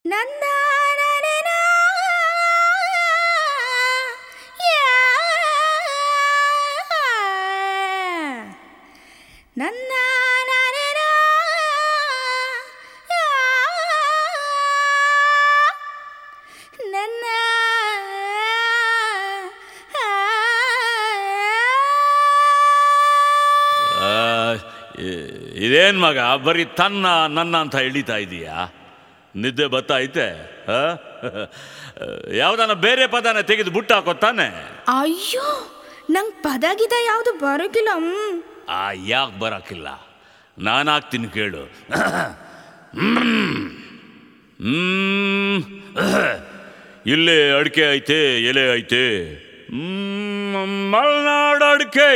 ನನ್ನ ನನೆನ ನನ್ನ ನನೆನ ನನ್ನ ಆ, ಇ- ಇದೇನ್ ಮಗ ಬರೀ ತನ್ನ ನನ್ನ ಅಂತ ಎಳಿತಾ ಇದೀಯಾ ನಿದ್ದೆ ಬತ್ತೈತೆ ಯಾವ್ದಾನ ಬೇರೆ ಪದನ ತೆಗೆದು ಬುಟ್ಟ ಹಾಕೋ ತಾನೆ ಅಯ್ಯೋ ನಂಗೆ ಪದ ಗಿದ ಯಾವುದು ಬರೋಕಿಲ್ಲ ಹ್ಮ್. ಆ ಯಾಕೆ ಬರಕಿಲ್ಲ ನಾನು ಹಾಕ್ತೀನಿ ಕೇಳು ಹ್ಮ್. ಇಲ್ಲಿ ಅಡಿಕೆ ಐತೆ ಎಲೆ ಐತೆ ಹ್ಮ್, ಮಲೆನಾಡು ಅಡಿಕೆ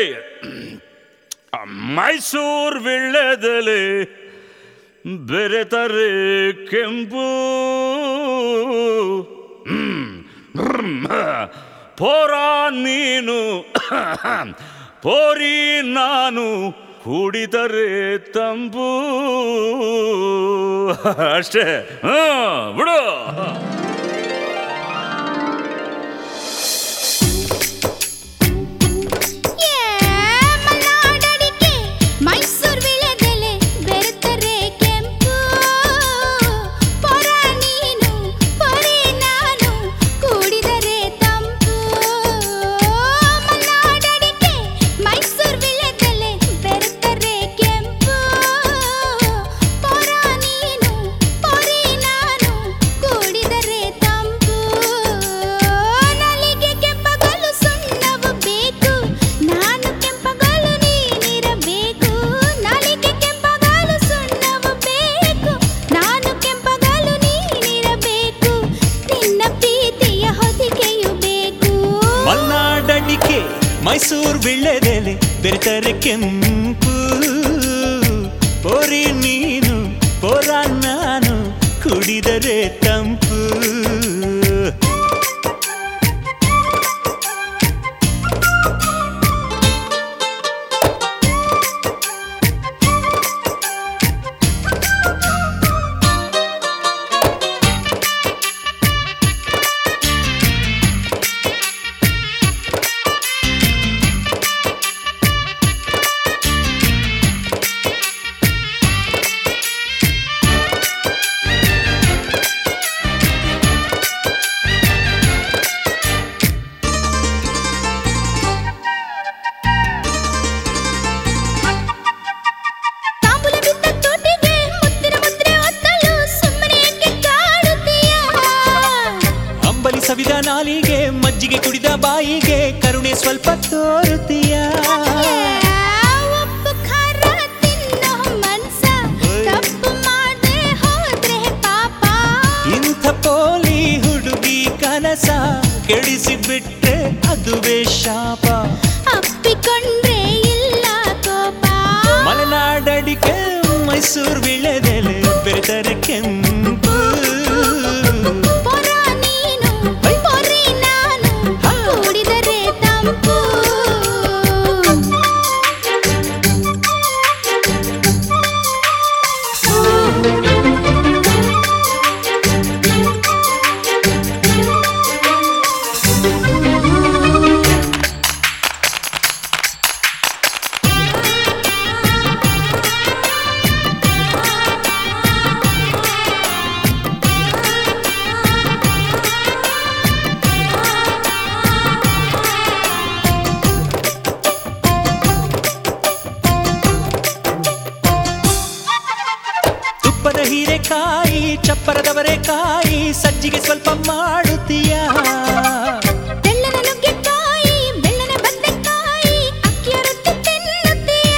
ಮೈಸೂರು ವಿಳ್ಳೆದೆಲೆ ಬೇರೆ ತಾರೆ ಕೆಂಪು ಹ್ಮ್. ಹ್ಮ್. ಪೋರ ನೀನು ಪೋರಿ ನಾನು ಕುಡಿದರೆ ತಂಬು ಅಷ್ಟೇ ಹ್ಞೂ ಬಿಡು ಏ ಮಲೆನಾಡಡಿಕೆ, ಮೈಸೂರ್ ವಿಳ್ಯದೆಲೆ, ಬೆರೆತರೆ ಕೆಂಪು. ಪೊರ ನೀನು, ಪೊರೆ ನಾನು, ಕೂಡಿದರೆ ತಂಪು. ಮಲೆನಾಡಡಿಕೆ, ಮೈಸೂರ್ ವಿಳ್ಯದೆಲೆ, ಬೆರೆತರೆ ಕೆಂಪು. ಪೊರ ನೀನು, ಪೊರೆ ನಾನು, ಕೂಡಿದರೆ ತಂಪು. ನಲಿಗೆ ಕೆಂಪಗಲು ಸುಣ್ಣವು ಬೇಕು ನಾನು ಕೆಂಪಗಲು ನೀನಿರಬೇಕು ನಲಿಗೆ ಕೆಂಪಗಲು ಸುಣ್ಣವು ಬೇಕು ನಾನು ಕೆಂಪಗಲು ನೀನಿರಬೇಕು ನಿನ್ನ ಪ್ರೀತಿಯ ಹೊದಿಕೆಯು ಬೇಕು ಮಲ್ನಾಡಡಿಕೆ ಮೈಸೂರು ವಿಳ್ಳೆದೆಲೆ ಬೆರೆತರೆ ಕೆಂಪು ಪೋರಿ ನೀನು ಪೋರ ನಾನು ಕುಡಿದರೆ ತಂಪು ತಾಂಬೂಲ ಬಿದ್ದ ತೋಟಿಗೆ ಮುತ್ತಿನ ಮುದ್ರೆ ಒತ್ತಲು ಸುಮ್ಮನೆ ಏಕೆ ಕಾಡುತ್ತೀಯ ಅಂಬಲಿ ಸವಿದ ನಾಲಿಗೆ ಮಜ್ಜಿಗೆ ಕುಡಿದ ಬಾಯಿಗೆ ಕರುಣೆ ಸ್ವಲ್ಪ ತೋರುತ್ತೀಯ ಉಪ್ಪು ಖಾರ ತಿನ್ನೋ ಮನ್ಸ ತಪ್ಪು ಮಾಡದೆ ಹೋದ್ರೆ ಪಾಪ ಇಂಥ ಪೋಲಿ ಹುಡುಗಿ ಕನಸ ಕೆಡಿಸಿ ಬಿಟ್ರೆ ಅದುವೇ ಶಾಪ ಅಪ್ಪಿಕೊಂಡ್ರೆ ಇಲ್ಲ ಕೋಪ ಮಲೆನಾಡಡಿಕೆ ಮೈಸೂರು ವಿಳೆದೆಲೆ ಬೆರೆತರೆ ಕೆಂಪು ಪೊರ ನೀನು ಪೊರೆ ನಾನು ಕೂಡಿದರೆ ತಂಪು ತುಪ್ಪದ ಹೀರೆಕಾಯಿ ಚಪ್ಪರದವರೆ ಕಾಯಿ ಸಜ್ಜಿಗೆ ಸ್ವಲ್ಪ ಮಾಡುತ್ತೀಯ ಬೆಳ್ಳನ ನುಗ್ಗೆಕಾಯಿ ಬೆಳ್ಳನ ಬದನೆಕಾಯಿ ಅಕ್ಕಿಯ ರೊಟ್ಟಿ ತಿನ್ನುತ್ತೀಯ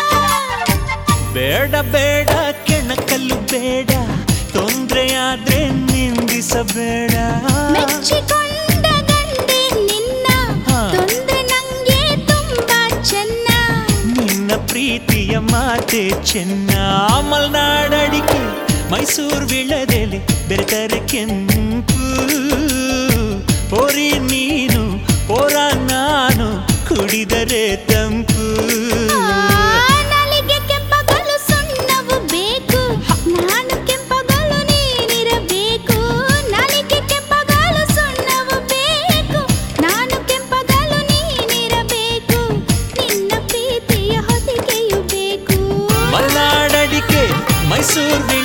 ಬೇಡ ಬೇಡ ಕೆಣಕಲ್ಲು ಬೇಡ ತೊಂದ್ರೆಯಾದ್ರೆ ನಿಂದಿಸಬೇಡ ಮೆಚ್ಚಿಕೊಂಡ ಗಂಡೆ ನಿನ್ನ ಹಾ. ತೊಂದ್ರೆ ನಂಗೆ ತುಂಬಾ ಚೆನ್ನ ನಿನ್ನ ಪ್ರೀತಿಯ ಮಾತೆ ಚೆನ್ನ ಮಲ್ನಾಡಡಿಕೆ ಮೈಸೂರು ವಿಳದೆಲೆ ಬೆರೆತರೆ ಕೆಂಪು ಪೋರಿ ನೀನು ಪೋರ ನಾನು ಕುಡಿದರೆ ತಂಪು ಆ, ನಲಿಗೆ ಕೆಂಪಗಲು ಸುಣ್ಣವು ಬೇಕು ನಾನು ಕೆಂಪಗಲು ನೀನಿರಬೇಕು ಮೈಸೂರು